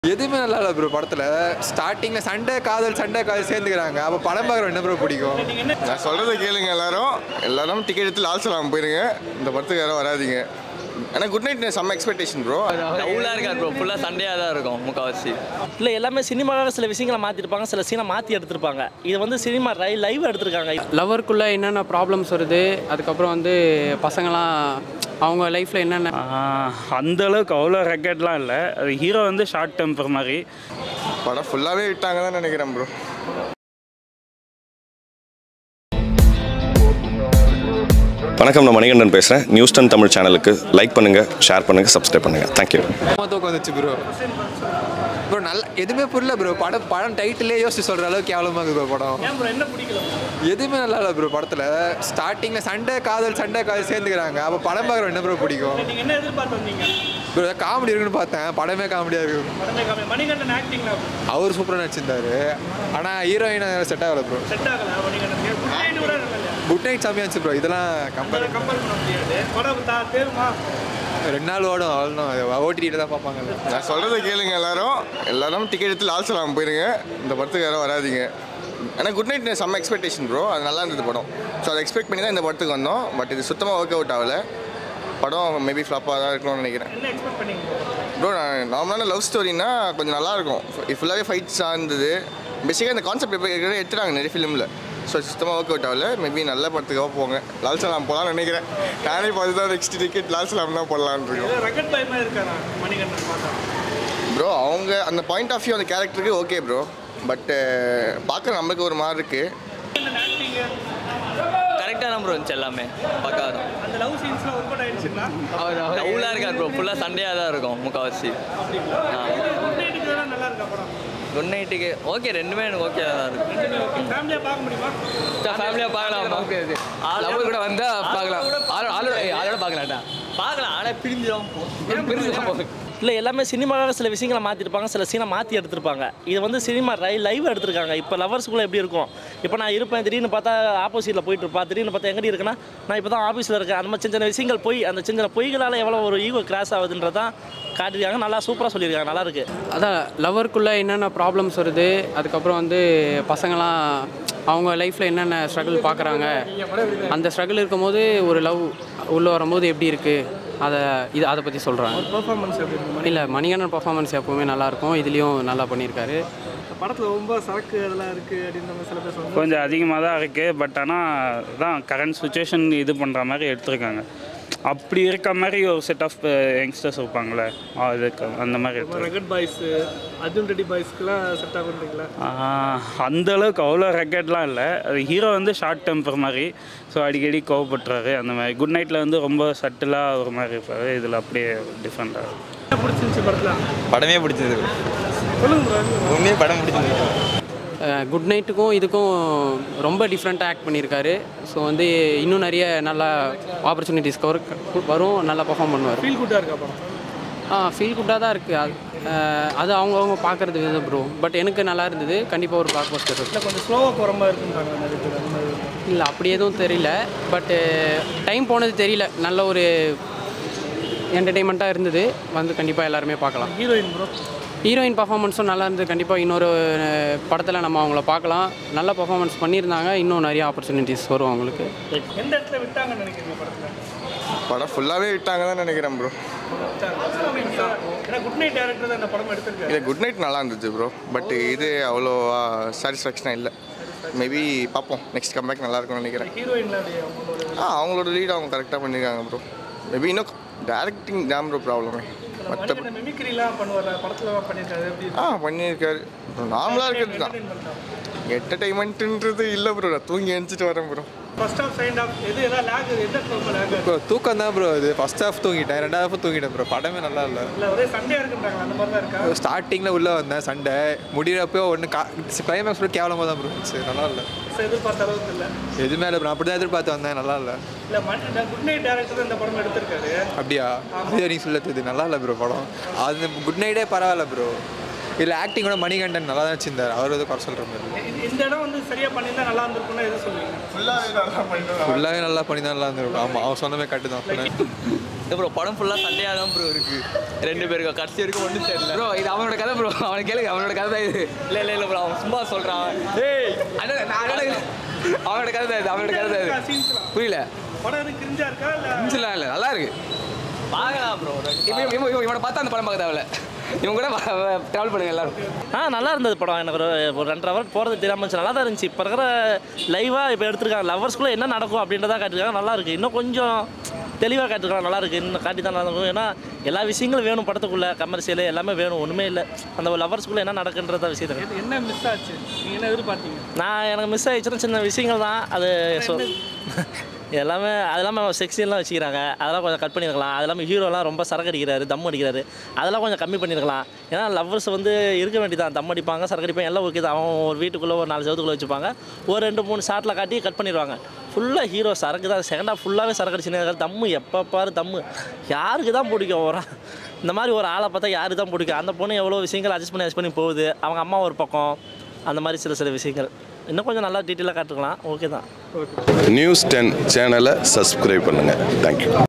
எதுவுமே நல்லா இல்லை ப்ரோ படத்தில் ஸ்டார்டிங்கில் சண்டே காதல் சண்டே காதல் சேர்ந்துக்கிறாங்க அப்போ படம் பார்க்குற என்ன ப்ரோ பிடிக்கும் நான் சொல்கிறத கேளுங்க எல்லாரும் எல்லாரும் டிக்கெட் எடுத்து லால் சலாம் போயிருங்க இந்த படத்துக்கு யாரும் வராதீங்க ஆனால் குட் நைட் செம்ம எக்ஸ்பெக்டேஷன் ப்ரோ டவுலாக இருக்காது ப்ரோ ஃபுல்லாக சண்டையாக தான் இருக்கும் முக்கால்வாசி இல்லை எல்லாமே சினிமாவில் சில விஷயங்களை மாற்றிருப்பாங்க சில சீனை மாற்றி எடுத்திருப்பாங்க இது வந்து சினிமா ரை லைவ் எடுத்திருக்காங்க லவருக்குள்ளே என்னென்ன ப்ராப்ளம்ஸ் வருது அதுக்கப்புறம் வந்து பசங்களாம் அவங்க லைஃப்பில் என்னென்ன ஆஹ், அந்த அளவுக்கு அவ்வளோ ரெக்கெட்லாம் இல்லை அது ஹீரோ வந்து ஷார்ட் டெம்பர் மாதிரி படம் ஃபுல்லாகவே விட்டாங்க தான் நினைக்கிறேன் ப்ரோ வணக்கம் நான் மணிகண்டன் பேசுகிறேன் நியூஸ் டென் தமிழ் சேனலுக்கு லைக் பண்ணுங்கள் ஷேர் பண்ணுங்கள் சப்ஸ்கிரைப் பண்ணுங்கள் தேங்க்யூ தூக்கம் வந்துச்சு ப்ரோ ப்ரோ நல்ல எதுவுமே புரியல ப்ரோ படம் படம் டைட்டிலே யோசிச்சு சொல்கிற அளவுக்கு கேவலமாக இருக்குது ப்ரோ படம் எதுவுமே நல்லா இல்லை ப்ரோ படத்தில் ஸ்டார்டிங்கில் சண்டே காதல் சண்டே காதல் சேர்ந்துக்கிறாங்க அப்போ படம் பார்க்குற என்ன ப்ரோ பிடிக்கும் என்ன எதிர்பார்த்து வந்தீங்க ப்ரோ காமெடி இருக்குன்னு பார்த்தேன் படமே காமெடியாக இருக்கு உடனே காமி- மணிகண்டன் ஆக்டிங்ல அவர் சூப்பராக நடிச்சிருந்தாரு ஆனால் ஹீரோயின் செட் ஆகலை ப்ரோ செட் ஆகல மணிகண்டன் குட் நைட் கூட நல்லா இல்லையா குட் நைட் சாமியாக இருந்துச்சு ப்ரோ இதெல்லாம் கம்பேர் கம்பேர் பண்ண முடியாது படம் தா தேருமா ரெண்டு நாள் ஓடும் அவ்வளோதான் ஓடிடியில் தான் பார்ப்பாங்க நான் சொல்கிறத கேளுங்க எல்லாரும் எல்லாரும் டிக்கெட் எடுத்து லால் சலாம் போயிருங்க இந்த படத்துக்கு யாரும் வராதீங்க ஆனால் குட் நைட் செம்ம எக்ஸ்பெக்டேஷன் ப்ரோ அது நல்லா இருந்தது படம் ஸோ அதை எக்ஸ்பெக்ட் பண்ணி தான் இந்த படத்துக்கு வந்தோம் பட் இது சுத்தமாக ஒர்க் அவுட் ஆகலை படம் மேபி ஃப்ளாப்பாக தான் இருக்கணும்னு நினைக்கிறேன் என்ன எக்ஸ்பெக்ட் பண்ணீங்க ப்ரோ நான் நார்மலான லவ் ஸ்டோரினா கொஞ்சம் நல்லா இருக்கும் ஃபுல்லாகவே ஃபைட்ஸாக இருந்தது பேசிக்காக இந்த கான்செப்ட் எப்போ ஏற்கனவே எடுத்துட்டாங்க நிறைய ஃபிலிமில் ஸோ சுத்தமாக ஒர்க் அவுட் ஆகல மேபி நல்ல படத்துக்காக போங்க லால் சலாம் போகலான்னு நினைக்கிறேன் நானே பார்த்து தான் நெக்ஸ்ட் டிக்கெட் லால் சலாம் தான் போடலான்னு இருக்கோம் ரக்கெட் பயமா இருக்காரா மணிகண்டன் பார்த்தா ப்ரோ அவங்க அந்த பாயிண்ட் ஆஃப் வியூ அந்த கேரக்டருக்கு ஓகே ப்ரோ பட்டு பார்க்க நம்மளுக்கு ஒரு மாதிரி இருக்குது ஆக்டிங் கரெக்டாக தான் ப்ரோ இருந்துச்சு எல்லாமே பக்கா தான் அந்த லவ் சீன்ஸ்லாம் ஒர்க் அவுட் ஆயிடுச்சுங்களா டவுலாக இருக்காது ப்ரோ ஃபுல்லாக சண்டையாக தான் இருக்கும் முக்கால்வாசி குட் நைட்டுக்கு வேணா நல்லா இருக்கா படம் குட் நைட்டுக்கு ஓகே ரெண்டுமே எனக்கு ஓகே தான் இருக்கு ஃபேமிலியாக பார்க்க முடியுமா ஃபேமிலியாக பார்க்கலாம் லவ் கூட வந்தால் பார்க்கலாம் ஆளோட ஆளோட பார்க்கலாம்டா பார்க்கலாம் ஆனால் பிரிஞ்சிடும் பிரிஞ்சுதான் போகுது இல்லை எல்லாமே சினிமாவில் சில விஷயங்களை மாற்றிருப்பாங்க சில சீனை மாற்றி எடுத்திருப்பாங்க இது வந்து சினிமா ரை லைவ் எடுத்திருக்காங்க இப்போ லவர்ஸ்குள்ளே எப்படி இருக்கும் இப்போ நான் இருப்பேன் திடீர்னு பார்த்தா ஆப்போசிட்டில் போயிட்டு இருப்பா திடீர்னு பார்த்தா எங்கடி இருக்குன்னா நான் இப்போ தான் ஆஃபீஸில் இருக்கேன் அந்த மாதிரி சின்ன சின்ன விஷயங்கள் போய் அந்த சின்ன சின்ன பொய்களால் எவ்வளோ ஒரு ஈகோ கிராஸ் ஆகுதுன்றதான் காட்டியிருக்காங்க நல்லா சூப்பராக சொல்லியிருக்காங்க நல்லா இருக்கு அதான் லவருக்குள்ளே என்னென்ன ப்ராப்ளம்ஸ் வருது அதுக்கப்புறம் வந்து பசங்களாம் அவங்க லைஃப்பில் என்னென்ன ஸ்ட்ரகிள் பார்க்குறாங்க அந்த ஸ்ட்ரகிள் இருக்கும்போது ஒரு லவ் உள்ளே வரும்போது எப்படி இருக்குது அதை இது அதை பற்றி சொல்கிறாங்க பெர்ஃபார்மன்ஸ் எப்படி இருக்கு இல்லை மணிகண்டன் பர்ஃபார்மன்ஸ் எப்போவுமே நல்லாயிருக்கும் இதுலேயும் நல்லா பண்ணியிருக்காரு படத்தில் ரொம்ப சரக்கு அதெல்லாம் இருக்குது அப்படின்ற மாதிரி சில பேர் சொல்லுவாங்க கொஞ்சம் அதிகமாக தான் இருக்குது பட் ஆனால் தான் கரண்ட் சுச்சுவேஷன் இது பண்ணுற மாதிரி எடுத்திருக்காங்க அப்படி இருக்க மாதிரி ஒரு செட் ஆஃப் யங்ஸ்டர்ஸ் இருப்பாங்களே அதுக்கு அந்த மாதிரி எடுத்து ரகட் பாய்ஸ் அர்ஜுன் ரெட்டி பாய்ஸ்க்குலாம் செட் ஆகுன்றீங்களா அந்த அளவுக்கு அவ்வளோ ரெக்கெட்லாம் இல்லை அது ஹீரோ வந்து ஷார்ட் டெம்பர் மாதிரி ஸோ அடிக்கடி கோவப்பட்டுறாரு அந்த மாதிரி குட் நைட்டில் வந்து ரொம்ப சட்டிலாக ஒரு மாதிரி இருப்பார் இதில் அப்படியே டிஃப்ரெண்ட்டாக இருக்கும் என்ன பிடிச்சிருந்துச்சு படத்தில் படமே பிடிச்சது சொல்லுங்க bro. உண்மையே படம் பிடிச்சது குட் நைட்டுக்கும் இதுக்கும் ரொம்ப டிஃப்ரெண்ட்டாக ஆக்ட் பண்ணியிருக்காரு ஸோ வந்து இன்னும் நிறைய நல்ல ஆப்பர்ச்சுனிட்டிஸ் வரும் நல்லா பர்ஃபார்ம் பண்ணுவார் ஃபீல் குட்டாக இருக்கா படம் ஆ ஃபீல் குட்டாக தான் இருக்குது அது அஹ், அது அவங்கவுங்க பார்க்குறது விதம் ப்ரோ பட் எனக்கு நல்லா இருந்தது கண்டிப்பாக ஒரு பிளாக் பஸ்டர் இருக்கு இல்லை கொஞ்சம் ஸ்லோவாக போகிற மாதிரி இருக்குன்றாங்க நிறைய பேர் அந்த மாதிரி இல்லை அப்படி எதுவும் தெரியல பட்டு டைம் போனது தெரியல நல்ல ஒரு என்டர்டெயின்மெண்ட்டாக இருந்தது வந்து கண்டிப்பாக எல்லாருமே பார்க்கலாம் ஹீரோயின் ப்ரோ ஹீரோயின் பர்ஃபார்மன்ஸும் நல்லா இருந்தது கண்டிப்பாக இன்னொரு படத்தில் நம்ம அவங்கள பார்க்கலாம் நல்ல பர்ஃபார்மன்ஸ் பண்ணியிருந்தாங்க இன்னும் நிறைய ஆப்பர்ச்சுனிட்டிஸ் வரும் அவங்களுக்கு எந்த இடத்துல விட்டாங்கன்னு நினைக்கிறீங்க படத்தில் படம் ஃபுல்லாகவே விட்டாங்க தான் நினைக்கிறேன் ப்ரோ ஏன்னா குட் நைட் டேரக்டர் தான் இந்த படம் எடுத்திருக்காரு இது குட் நைட் நல்லா இருந்துச்சு ப்ரோ பட் இது அவ்வளோ சாட்டிஸ்ஃபேக்ஷனாக இல்லை மேபி பார்ப்போம் நெக்ஸ்ட் கம்பேக் நல்லா இருக்கும்னு நினைக்கிறேன் ஹீரோயின்ல அப்படியே அவங்களோட ஆ அவங்களோட லீட் அவங்க கரெக்டாக பண்ணியிருக்காங்க ப்ரோ மேபி இன்னும் டேரக்டிங் டேம் ப்ரோ ப்ராப்ளமே மற்ற மணிகண்டன் மிமிக்ரிலாம் பண்ணுவார் படத்தில் பண்ணியிருக்காரு எப்படி ஆ பண்ணியிருக்காரு நார்மலாக இருக்கிறது தான் என்டர்டைன்மெண்ட்டுன்றது இல்லை ப்ரோ நான் தூங்கி எழுந்துட்டு வரேன் bro first half second half எது எதாவது லேக் எந்த இடத்துல லேக் ப்ரோ தூக்கம் தான் ப்ரோ இது ஃபஸ்ட் ஹாஃப் தூங்கிட்டேன் ரெண்டாவது half தூங்கிட்டேன் ப்ரோ படமே நல்லா இல்லை இல்லை ஒரே சண்டையாக இருக்குன்றாங்க அந்த மாதிரி தான் இருக்கா ஸ்டார்டிங்கில் உள்ளே வந்தேன் சண்டை முடிகிறப்போ ஒன்று கா கிளைமேக்ஸ் கூட கேவலமாக தான் ப்ரோ இருந்துச்சு நல்லா இல்லை சரி எதிர்பார்த்த அளவுக்கு இல்லை எதுவுமே இல்லை ப்ரோ அப்படி தான் எதிர்பார்த்து வந்தேன் நல்லா இல்லை இல்லை மணி குட் நைட் டேரக்டர் இந்த படம் எடுத்திருக்காரு அப்படியா அது நீ சொல்ல தெரியுது நல்லா இல்லை ப்ரோ படம் அது குட் நைட்டே பரவாயில்ல ப்ரோ இதில் ஆக்டிங் கூட மணிகண்டன் நல்லா தான் வச்சிருந்தார் அவர் வந்து குறை சொல்கிற மாதிரி இது- இந்த இடம் வந்து சரியாக பண்ணியிருந்தா நல்லா இருந்திருக்கும்னா எது சொல்லுவீங்க ஃபுல்லாகவே நல்லா பண்ணிட்டு ஃபுல்லாகவே நல்லா பண்ணி தான் நல்லா இருந்திருக்கும் ஆமாம் அவன் சொன்னமே கட்டு தான் ப்ரோ படம் ஃபுல்லாக சண்டையாக தான் ப்ரோ இருக்கு ரெண்டு பேருக்கு கடைசி வரைக்கும் ஒன்றும் தெரியல ப்ரோ இது அவனோட கதை ப்ரோ அவனை கேளுங்க அவனோட கதை தான் இது இல்லை இல்லை இல்லை ப்ரோ அவன் சும்மா சொல்கிறான் ஏய் அண்ணா, நான் அண்ணா, அவனோட கதை தான் இது அவனோட கதை தான் இது சீன்ஸ்லாம் புரியல படம் எதுவும் கிரிஞ்சா இருக்கா இல்லை மிஞ்சலாம் இல்லை நல்லா இருக்கு பார்க்கலாம் ப்ரோ இப்போ இவன் இவன் இவனை பார்த்தா அந்த படம் பார்க்க தேவையில்ல இவன் கூட ட்ராவல் பண்ணுங்க எல்லாரும் ஆ நல்லா இருந்தது படம் எனக்கு ஒரு ஒரு ரெண்டரை ஹவர் போகிறது தெரியாமல் இருந்துச்சு நல்லா தான் இருந்துச்சு இப்போ இருக்கிற லைவாக இப்போ எடுத்திருக்காங்க லவர்ஸ்குள்ளே என்ன நடக்கும் அப்படின்றத காட்டிருக்காங்க நல்லா இருக்கு இன்னும் கொஞ்சம் தெளிவாக காட்டிருக்காங்க நல்லா இருக்கு இன்னும் காட்டி தான் நல்லா இருக்கும் ஏன்னா எல்லா விஷயங்களும் வேணும் படத்துக்குள்ளே கமர்ஷியல் எல்லாமே வேணும் ஒன்றுமே இல்லை அந்த லவர்ஸ்குள்ளே என்ன நடக்குன்றத விஷயத்தை என்ன மிஸ் ஆச்சு நீங்கள் என்ன எதிர்பார்த்தீங்க நான் எனக்கு மிஸ் ஆயிடுச்சுன்னா சின்ன விஷயங்கள் தான் அது சொல் எல்லாமே அது இல்லாமல் செக்ஷன்லாம் வச்சுக்கிறாங்க அதெல்லாம் கொஞ்சம் கட் பண்ணியிருக்கலாம் அது இல்லாமல் ஹீரோலாம் ரொம்ப சரக்கு அடிக்கிறாரு தம் அடிக்கிறாரு அதெல்லாம் கொஞ்சம் கம்மி பண்ணியிருக்கலாம் ஏன்னா லவ்வர்ஸ் வந்து இருக்க வேண்டியதான் தம் அடிப்பாங்க சரக்கு அடிப்பாங்க எல்லாம் ஓகே தான் அவன் ஒரு வீட்டுக்குள்ளே ஒரு நாலு செவத்துக்குள்ளே வச்சுப்பாங்க ஒரு ரெண்டு மூணு ஷாட்டில் காட்டி கட் பண்ணிடுவாங்க ஃபுல்லாக ஹீரோ சரக்கு தான் செகண்டாக ஃபுல்லாகவே சரக்கு அடிச்சுன்னு தம்மு எப்போ பாரு தம்மு யாருக்கு தான் பிடிக்கும் ஒரு இந்த மாதிரி ஒரு ஆளை பார்த்தா யாருக்கு தான் பிடிக்கும் அந்த பொண்ணு எவ்வளோ விஷயங்கள் அட்ஜஸ்ட் பண்ணி அட்ஜஸ்ட் பண்ணி போகுது அவங்க அம்மா ஒரு பக்கம் அந்த மாதிரி சில சில விஷயங்கள் இன்னும் கொஞ்சம் நல்லா டீட்டெயிலாக காட்டுக்கலாம் ஓகே தான் நியூஸ் டென் சேனலை சப்ஸ்கிரைப் பண்ணுங்கள் தேங்க்யூ